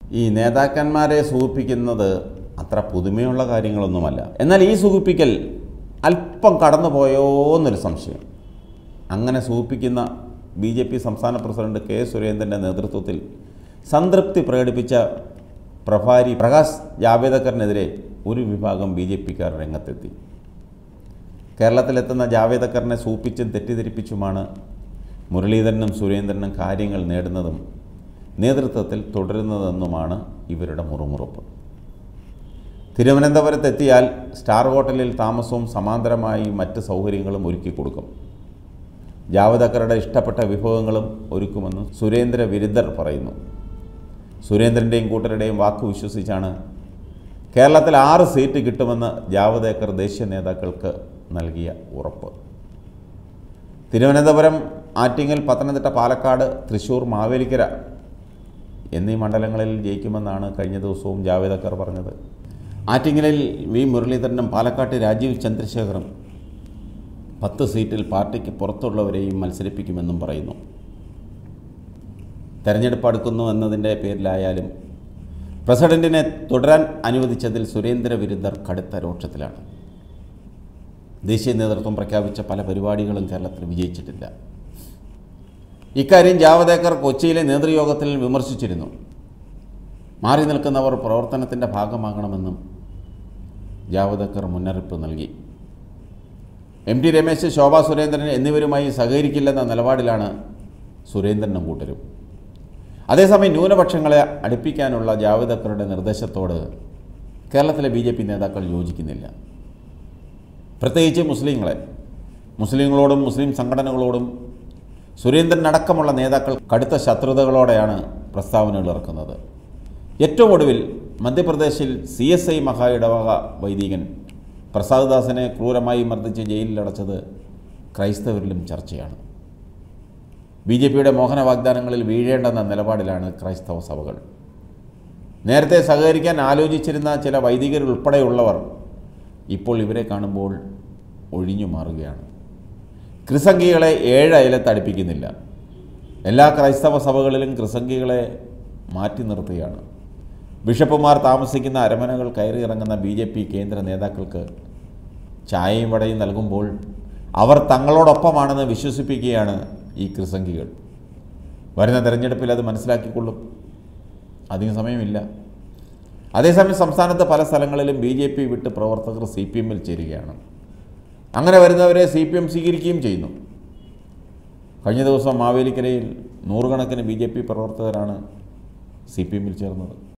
ഈ നേതാക്കന്മാരെ സൂചിപ്പിക്കുന്നത് അത്ര പുതുമയുള്ള കാര്യങ്ങളൊന്നുമല്ല എന്നാൽ ഈ സൂചിപ്പിക്കൽ അല്പം കടന്നുപോയോ എന്നൊരു സംശയം അങ്ങനെ സൂചിപ്പിക്കുന്ന ബി ജെ പി സംസ്ഥാന പ്രസിഡന്റ് കെ സുരേന്ദ്രൻ്റെ നേതൃത്വത്തിൽ സംതൃപ്തി പ്രകടിപ്പിച്ച പ്രഭാരി പ്രകാശ് ജാവേദക്കറിനെതിരെ ഒരു വിഭാഗം ബി ജെ പിക്കാർ രംഗത്തെത്തി കേരളത്തിലെത്തുന്ന ജാവേദക്കറിനെ സൂപ്പിച്ചും തെറ്റിദ്ധരിപ്പിച്ചുമാണ് മുരളീധരനും സുരേന്ദ്രനും കാര്യങ്ങൾ നേടുന്നതും നേതൃത്വത്തിൽ തുടരുന്നതെന്നുമാണ് ഇവരുടെ മുറുമുറുപ്പ് തിരുവനന്തപുരത്തെത്തിയാൽ സ്റ്റാർ ഹോട്ടലിൽ താമസവും സമാന്തരമായി മറ്റ് സൗകര്യങ്ങളും ഒരുക്കി കൊടുക്കും ജാവദേക്കറുടെ ഇഷ്ടപ്പെട്ട വിഭവങ്ങളും ഒരുക്കുമെന്ന് സുരേന്ദ്ര വിരുദ്ധർ പറയുന്നു സുരേന്ദ്രൻ്റെയും കൂട്ടരുടെയും വാക്ക് വിശ്വസിച്ചാണ് കേരളത്തിൽ ആറ് സീറ്റ് കിട്ടുമെന്ന് ജാവദേക്കർ ദേശീയ നേതാക്കൾക്ക് നൽകിയ ഉറപ്പ് തിരുവനന്തപുരം ആറ്റിങ്ങൽ പത്തനംതിട്ട പാലക്കാട് തൃശ്ശൂർ മാവേലിക്കര എന്നീ മണ്ഡലങ്ങളിൽ ജയിക്കുമെന്നാണ് കഴിഞ്ഞ ദിവസവും ജാവേദക്കർ പറഞ്ഞത് ആറ്റിങ്ങലിൽ വി മുരളീധരനും പാലക്കാട്ട് രാജീവ് ചന്ദ്രശേഖറും പത്ത് സീറ്റിൽ പാർട്ടിക്ക് പുറത്തുള്ളവരെയും മത്സരിപ്പിക്കുമെന്നും പറയുന്നു തെരഞ്ഞെടുപ്പ് അടുക്കുന്നു എന്നതിൻ്റെ പേരിലായാലും പ്രസിഡന്റിനെ തുടരാൻ അനുവദിച്ചതിൽ സുരേന്ദ്ര വിരുദ്ധർ കടുത്ത രോക്ഷത്തിലാണ് ദേശീയ നേതൃത്വം പ്രഖ്യാപിച്ച പല പരിപാടികളും കേരളത്തിൽ വിജയിച്ചിട്ടില്ല ഇക്കാര്യം ജാവദേക്കർ കൊച്ചിയിലെ നേതൃയോഗത്തിൽ വിമർശിച്ചിരുന്നു മാറി നിൽക്കുന്നവർ പ്രവർത്തനത്തിൻ്റെ ഭാഗമാകണമെന്നും ജാവദേക്കർ മുന്നറിയിപ്പ് നൽകി എം ടി രമേശ് ശോഭാ സുരേന്ദ്രൻ എന്നിവരുമായി സഹകരിക്കില്ലെന്ന നിലപാടിലാണ് സുരേന്ദ്രനും കൂട്ടരും അതേസമയം ന്യൂനപക്ഷങ്ങളെ അടുപ്പിക്കാനുള്ള ജാവേദക്കറുടെ നിർദ്ദേശത്തോട് കേരളത്തിലെ ബി ജെ പി നേതാക്കൾ യോജിക്കുന്നില്ല പ്രത്യേകിച്ച് മുസ്ലിങ്ങളെ മുസ്ലിങ്ങളോടും മുസ്ലിം സംഘടനകളോടും സുരേന്ദ്രൻ അടക്കമുള്ള നേതാക്കൾ കടുത്ത ശത്രുതകളോടെയാണ് പ്രസ്താവനകൾ ഇറക്കുന്നത് ഏറ്റവും ഒടുവിൽ മധ്യപ്രദേശിൽ സി എസ് ഐ മഹാ ഇടവക വൈദികൻ പ്രസാദ് ദാസിനെ ക്രൂരമായി മർദ്ദിച്ച് ജയിലിലടച്ചത് ക്രൈസ്തവരിലും ചർച്ചയാണ് ബി ജെ പിയുടെ മോഹന വാഗ്ദാനങ്ങളിൽ വീഴേണ്ടെന്ന നിലപാടിലാണ് ക്രൈസ്തവ സഭകൾ നേരത്തെ സഹകരിക്കാൻ ആലോചിച്ചിരുന്ന ചില വൈദികരുൾപ്പെടെയുള്ളവർ ഇപ്പോൾ ഇവരെ കാണുമ്പോൾ ഒഴിഞ്ഞു മാറുകയാണ് ക്രിസംഗികളെ ഏഴ് അയലത്ത് അടുപ്പിക്കുന്നില്ല എല്ലാ ക്രൈസ്തവ സഭകളിലും ക്രിസംഗികളെ മാറ്റി നിർത്തുകയാണ് ബിഷപ്പുമാർ താമസിക്കുന്ന അരമനകൾ കയറി ഇറങ്ങുന്ന ബി ജെ പി കേന്ദ്ര നേതാക്കൾക്ക് ചായയും വടയും നൽകുമ്പോൾ അവർ തങ്ങളോടൊപ്പമാണെന്ന് വിശ്വസിപ്പിക്കുകയാണ് ഈ ക്രിസംഗികൾ വരുന്ന തെരഞ്ഞെടുപ്പിൽ അത് മനസ്സിലാക്കിക്കൊള്ളും അധികം സമയമില്ല അതേസമയം സംസ്ഥാനത്ത് പല സ്ഥലങ്ങളിലും ബി ജെ പി വിട്ട് പ്രവർത്തകർ സി പി എമ്മിൽ ചേരുകയാണ് അങ്ങനെ വരുന്നവരെ സി പി എം സ്വീകരിക്കുകയും ചെയ്യുന്നു കഴിഞ്ഞ ദിവസം മാവേലിക്കരയിൽ നൂറുകണക്കിന് ബി ജെ പി പ്രവർത്തകരാണ് സി പി എമ്മിൽ ചേർന്നത്